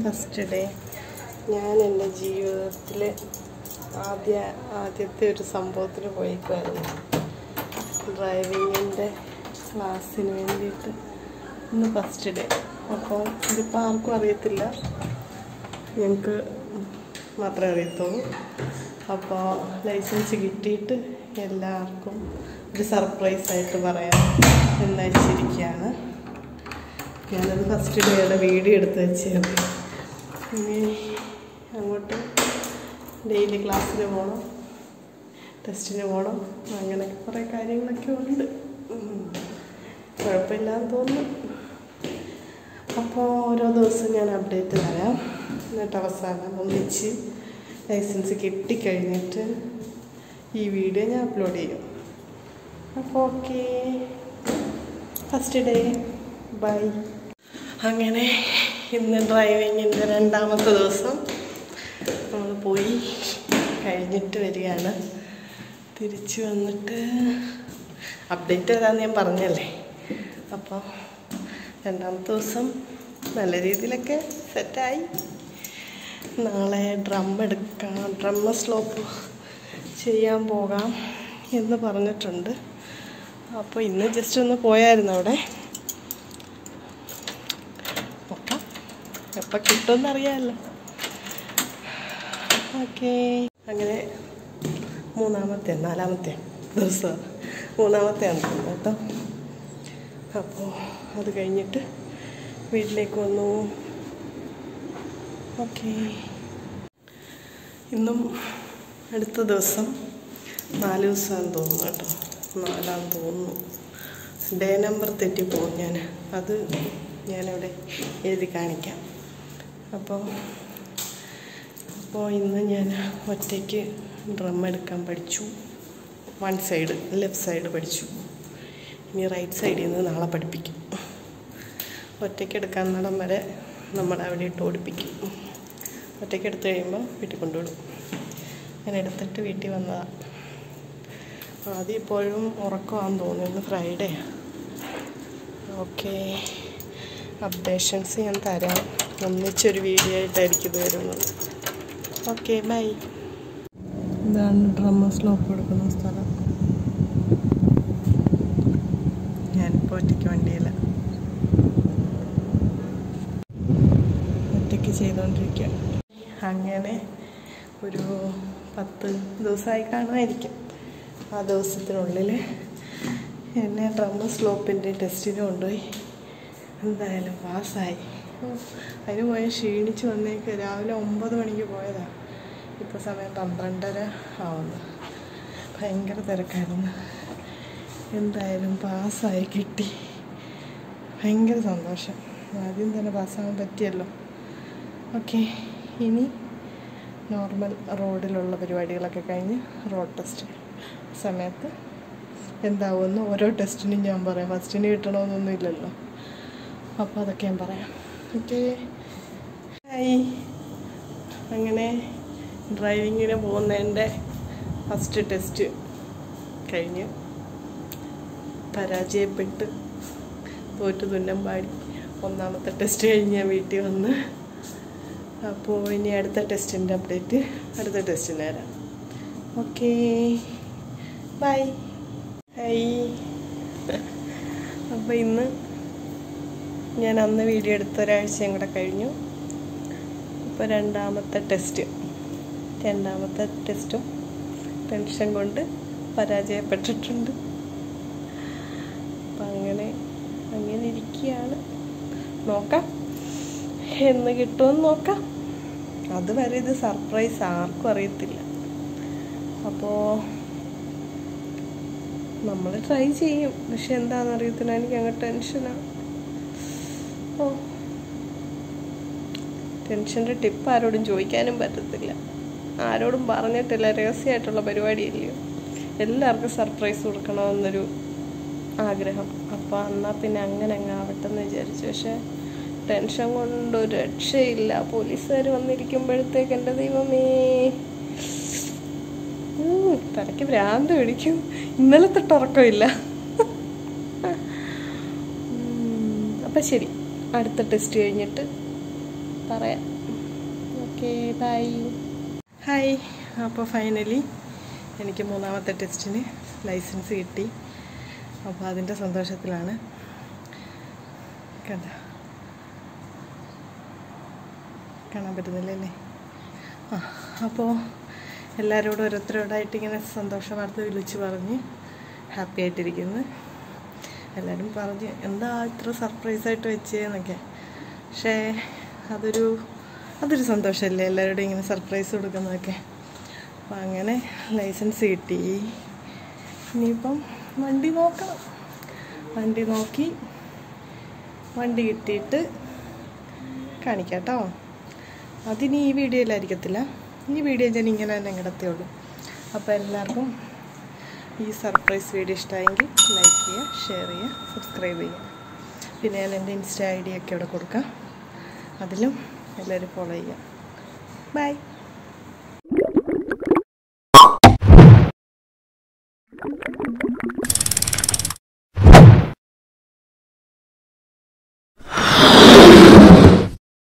First day ഞാൻ എൻ്റെ ജീവിതത്തിൽ ആദ്യ ആദ്യത്തെ ഒരു സംഭവത്തിന് പോയിക്കുമായിരുന്നു ഡ്രൈവിങ്ങിൻ്റെ ക്ലാസ്സിന് വേണ്ടിയിട്ട് ഇന്ന് ഫസ്റ്റ് ഡേ അപ്പോൾ ഇതിപ്പോൾ ആർക്കും അറിയത്തില്ല ഞങ്ങൾക്ക് മാത്രമേ അറിയത്തുള്ളൂ അപ്പോൾ ലൈസൻസ് കിട്ടിയിട്ട് എല്ലാവർക്കും ഒരു സർപ്രൈസായിട്ട് പറയാം എന്ന് വെച്ചിരിക്കുകയാണ് ഞാനത് ഫസ്റ്റ് ഡേയുടെ വീഡിയോ എടുത്ത് വെച്ചാണ് ഇനി അങ്ങോട്ട് ഡെയിലി ക്ലാസ്സിന് പോകണം ടെസ്റ്റിന് പോകണം അങ്ങനെ കുറേ കാര്യങ്ങളൊക്കെ ഉണ്ട് ഉം. കുഴപ്പമില്ലാന്ന് തോന്നുന്നു അപ്പോൾ ഓരോ ദിവസവും ഞാൻ അപ്ഡേറ്റ് തരാം എന്നിട്ട് അവസാനം ഒന്നിച്ച് ലൈസൻസ് കിട്ടിക്കഴിഞ്ഞിട്ട് ഈ വീഡിയോ ഞാൻ അപ്ലോഡ് ചെയ്യും അപ്പോൾ ഓക്കെ ഫസ്റ്റ് ഡേ ബൈ അങ്ങനെ ഇന്ന് ഡ്രൈവിങ്ങിൻ്റെ രണ്ടാമത്തെ ദിവസം നമ്മൾ പോയി കഴിഞ്ഞിട്ട് വരികയാണ് തിരിച്ചു വന്നിട്ട് അപ്ഡേറ്റ് തരാമെന്ന് ഞാൻ പറഞ്ഞല്ലേ അപ്പോൾ രണ്ടാമത്തെ ദിവസം നല്ല രീതിയിലൊക്കെ സെറ്റായി നാളെ ഡ്രം എടുക്കാം ഡ്രമ്മ സ്ലോപ്പ് ചെയ്യാൻ പോകാം എന്ന് പറഞ്ഞിട്ടുണ്ട് അപ്പോൾ ഇന്ന് ജസ്റ്റ് ഒന്ന് പോയായിരുന്നു അവിടെ നോക്കാം എപ്പോൾ കിട്ടുമെന്ന് അറിയാമല്ലോ ഓക്കെ അങ്ങനെ മൂന്നാമത്തെ നാലാമത്തെ ദിവസം മൂന്നാമത്തെ ആണ് കേട്ടോ അപ്പോൾ അത് കഴിഞ്ഞിട്ട് വീട്ടിലേക്ക് വന്നു ഓക്കെ ഇന്നും അടുത്ത ദിവസം നാല് ദിവസമാണെന്ന് തോന്നുന്നു കേട്ടോ നാലാന്ന് തോന്നുന്നു ഡേ നമ്പർ തെറ്റിപ്പോകും ഞാൻ അത് ഞാനിവിടെ എഴുതി കാണിക്കാം അപ്പോൾ അപ്പോൾ ഇന്ന് ഞാൻ ഒറ്റയ്ക്ക് ഡ്രം എടുക്കാൻ പഠിച്ചു വൺ സൈഡ് ലെഫ്റ്റ് സൈഡ് പഠിച്ചു ഇനി റൈറ്റ് സൈഡിൽ നിന്ന് നാളെ പഠിപ്പിക്കും ഒറ്റയ്ക്ക് എടുക്കാൻ നടം വരെ നമ്മൾ അവിടെ ഇട്ട് ഓടിപ്പിക്കും ഒറ്റയ്ക്ക് എടുത്തു കഴിയുമ്പോൾ വീട്ടിൽ കൊണ്ടുവിടും ഞാൻ എടുത്തിട്ട് വീട്ടിൽ വന്നതാണ് ആദ്യം ഇപ്പോഴും ഉറക്കമാണെന്ന് തോന്നുന്നു ഫ്രൈഡേ ഓക്കെ അപ്ഡേഷൻസ് ഞാൻ തരാം ഒന്നിച്ചൊരു വീഡിയോ ആയിട്ടായിരിക്കും ഇത് വരുന്നത് ഓക്കെ ബൈ ഇതാണ് ഡ്രമ്മ സ്ലോപ്പ് എടുക്കുന്ന സ്ഥലം ഞാനിപ്പോൾ ഒറ്റയ്ക്ക് വണ്ടിയില്ല ഒറ്റയ്ക്ക് ചെയ്തുകൊണ്ടിരിക്കുക അങ്ങനെ ഒരു പത്ത് ദിവസമായി കാണുമായിരിക്കും ആ ദിവസത്തിനുള്ളിൽ എന്നെ ഡ്രമ്മ സ്ലോപ്പിൻ്റെ ടെസ്റ്റിന് കൊണ്ടുപോയി എന്തായാലും പാസ്സായി അതിന് പോയ ക്ഷീണിച്ച് വന്നേക്ക് രാവിലെ ഒമ്പത് മണിക്ക് പോയതാണ് ഇപ്പോൾ സമയം പന്ത്രണ്ടര ആവുന്നു ഭയങ്കര തിരക്കായിരുന്നു എന്തായാലും പാസ്സായി കിട്ടി ഭയങ്കര സന്തോഷം ആദ്യം തന്നെ പാസ്സാകാൻ പറ്റിയല്ലോ ഓക്കെ ഇനി നോർമൽ റോഡിലുള്ള പരിപാടികളൊക്കെ കഴിഞ്ഞ് റോഡ് ടെസ്റ്റ് സമയത്ത് എന്താവുമെന്ന് ഓരോ ടെസ്റ്റിനും ഞാൻ പറയാം ഫസ്റ്റിന് കിട്ടണമെന്നൊന്നും ഇല്ലല്ലോ അപ്പോൾ അതൊക്കെ ഞാൻ പറയാം ഓക്കെ ഹായ് അങ്ങനെ ഡ്രൈവിങ്ങിന് പോകുന്നതിൻ്റെ ഫസ്റ്റ് ടെസ്റ്റ് കഴിഞ്ഞ് പരാജയപ്പെട്ട് തോറ്റ് തുന്നം പാടി ഒന്നാമത്തെ ടെസ്റ്റ് കഴിഞ്ഞ് ഞാൻ വീട്ടിൽ വന്ന് അപ്പോൾ ഇനി അടുത്ത ടെസ്റ്റിൻ്റെ അപ്ഡേറ്റ് അടുത്ത ടെസ്റ്റിന് തരാം ഓക്കെ ബൈ ഹൈ അപ്പോൾ ഇന്ന് ഞാൻ അന്ന് വീഡിയോ എടുത്ത ഒരാഴ്ചയും കൂടെ കഴിഞ്ഞു ഇപ്പോൾ രണ്ടാമത്തെ ടെസ്റ്റ് രണ്ടാമത്തെ ടെസ്റ്റും ടെൻഷൻ കൊണ്ട് പരാജയപ്പെട്ടിട്ടുണ്ട് അപ്പം അങ്ങനെ അങ്ങനെ ഇരിക്കുകയാണ് നോക്കാം എന്ന് കിട്ടുമെന്ന് നോക്കാം അതുവരെ ഇത് സർപ്രൈസ് ആർക്കും അറിയത്തില്ല അപ്പോൾ നമ്മൾ ട്രൈ ചെയ്യും പക്ഷെ എന്താണെന്ന് അറിയത്തില്ല എനിക്ക് അങ്ങ് ടെൻഷനാണ് ഓ ടെൻഷൻ്റെ ടിപ്പ് ആരോടും ചോദിക്കാനും പറ്റത്തില്ല ആരോടും പറഞ്ഞിട്ടില്ല രഹസ്യമായിട്ടുള്ള പരിപാടിയില്ലയോ എല്ലാവർക്കും സർപ്രൈസ് കൊടുക്കണമെന്നൊരു ആഗ്രഹം അപ്പോൾ എന്നാൽ പിന്നെ അങ്ങനെ അങ്ങ് ആവട്ടെ എന്ന് വിചാരിച്ചു പക്ഷേ ടെൻഷൻ കൊണ്ട് ഒരു രക്ഷയില്ല പോലീസുകാർ വന്നിരിക്കുമ്പോഴത്തേക്ക് എൻ്റെ ദൈവമേ ഉം, തലയ്ക്ക് ഭ്രാന്ത് പിടിക്കും ഇന്നലെ തൊട്ട് ഉറക്കമില്ല ഉം, അപ്പം ശരി അടുത്ത ടെസ്റ്റ് കഴിഞ്ഞിട്ട് പറയാം ഓക്കെ ബൈ ഹായ് അപ്പോൾ ഫൈനലി എനിക്ക് മൂന്നാമത്തെ ടെസ്റ്റിന് ലൈസൻസ് കിട്ടി അപ്പോൾ അതിൻ്റെ സന്തോഷത്തിലാണ് കണ്ട കാണാൻ പറ്റുന്നില്ലല്ലേ ആ അപ്പോൾ എല്ലാവരോടും ഓരോരുത്തരോടായിട്ട് ഇങ്ങനെ സന്തോഷ വാർത്ത വിളിച്ച് പറഞ്ഞ് ഹാപ്പി ആയിട്ടിരിക്കുന്നു എല്ലാവരും പറഞ്ഞ് എന്താ ഇത്ര സർപ്രൈസായിട്ട് വെച്ചേന്നൊക്കെ പക്ഷേ അതൊരു അതൊരു സന്തോഷമല്ലേ എല്ലാവരോടും ഇങ്ങനെ സർപ്രൈസ് കൊടുക്കുന്നതൊക്കെ അപ്പം അങ്ങനെ ലൈസൻസ് കിട്ടി ഇനിയിപ്പം വണ്ടി നോക്കണം വണ്ടി നോക്കി വണ്ടി കിട്ടിയിട്ട് കാണിക്കാം കേട്ടോ അതിനി ഈ വീഡിയോയിലായിരിക്കത്തില്ല ഈ വീഡിയോ ഞാൻ ഇങ്ങനെ തന്നെ കിടത്തിയുള്ളൂ അപ്പോൾ എല്ലാവർക്കും ഈ സർപ്രൈസ് വീഡിയോ ഇഷ്ടമായെങ്കിൽ ലൈക്ക് ചെയ്യുക ഷെയർ ചെയ്യുക സബ്സ്ക്രൈബ് ചെയ്യുക പിന്നെ ഞാൻ എൻ്റെ ഇൻസ്റ്റ ഐ ഡി ഒക്കെ ഇവിടെ കൊടുക്കാം അതിലും എല്ലാവരും ഫോളോ ചെയ്യുക ബൈ